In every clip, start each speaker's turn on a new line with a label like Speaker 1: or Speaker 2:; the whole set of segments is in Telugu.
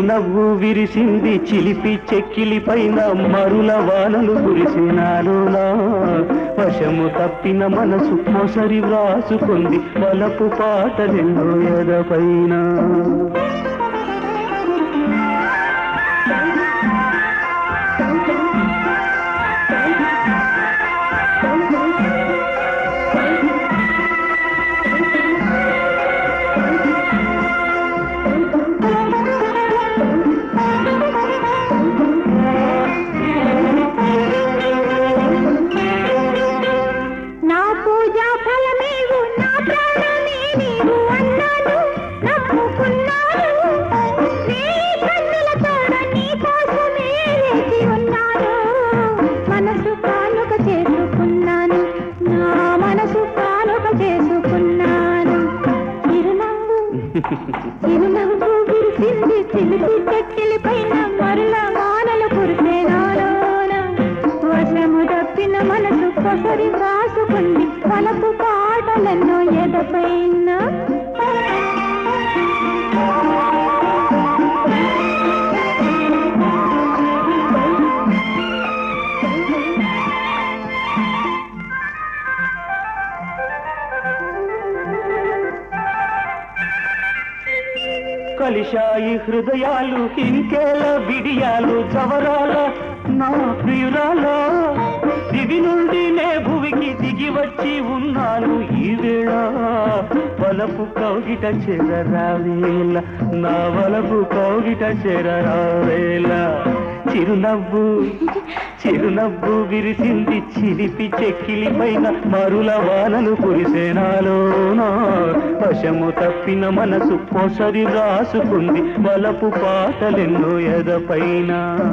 Speaker 1: చిరునవ్వు విరిసింది చిలిపి చెక్కిలి పైన మరుల వానలు కురిసినాలోనా వశము తప్పిన మనసు మొసరి వ్రాసుకుంది వలపు పాటలెన్నో ఎదపైన
Speaker 2: నా పూజా ఫలమేవు నా ప్రాణమే నీవు అన్నాను నమ్ముకున్నాను నీ కన్నులతోడ నీ కోసమే వేచి ఉన్నాను మనసు కానుక చేసుకున్నాను నా మనసు కానుక చేసుకున్నాను చిరునవ్వు చిరునవ్వు విరిసింది చిలిపి చెక్కిలి పైన మరల వానలు కురిసేనాలోన వశము తప్పిన మనసు కొసరి రాసుకుంది పలపు పాటలెన్నో ఎదపైన
Speaker 1: కలిశాయి హృదయాలు ఇంకేల విడియాలు చవరాల నా ప్రియురాల దివి నుండి నే భువికి దిగి వచ్చి ఉన్నాను ఈ వేళ వలపు కౌగిట చెరరావేల నా వలపు కౌగిట చెరరావేల చిరునవ్వు చిరునవ్వు విరిసింది చిలిపి చెక్కిలి పైన మరుల వానలు కురిసేనాలోనా వశము తప్పిన మనసు పొసరి రాసుకుంది వలపు పాటలెన్నో ఎదపైన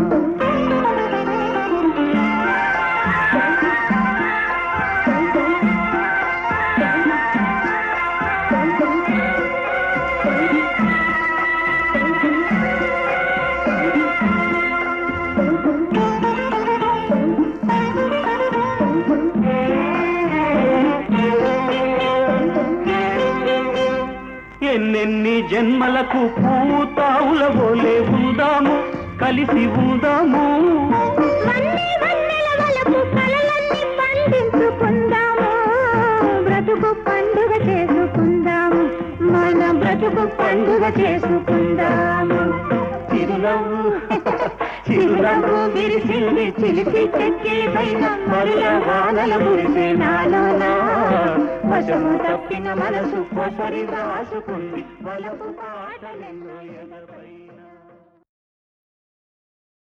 Speaker 1: ఎన్నెన్ని జన్మలకు పూతావుల పోలే ఉందాము కలిసి ఉందాము
Speaker 2: వన్నె వన్నెల వలపు కలలన్నీ పండించుకుందాము బ్రతుకు పండుగ చేసుకుందాము మన బ్రతుకు పండుగ చేసుకుందాము
Speaker 1: చిరునవ్వు
Speaker 2: చిరునవ్వు విరిసింది చిలిపి చెక్కిలి పైన మరుల వానల కురిసే నాలోన వశము తప్పిన మనసు పొసరి రాసుకుంది వలపు పాటలెన్నో ఎదపైన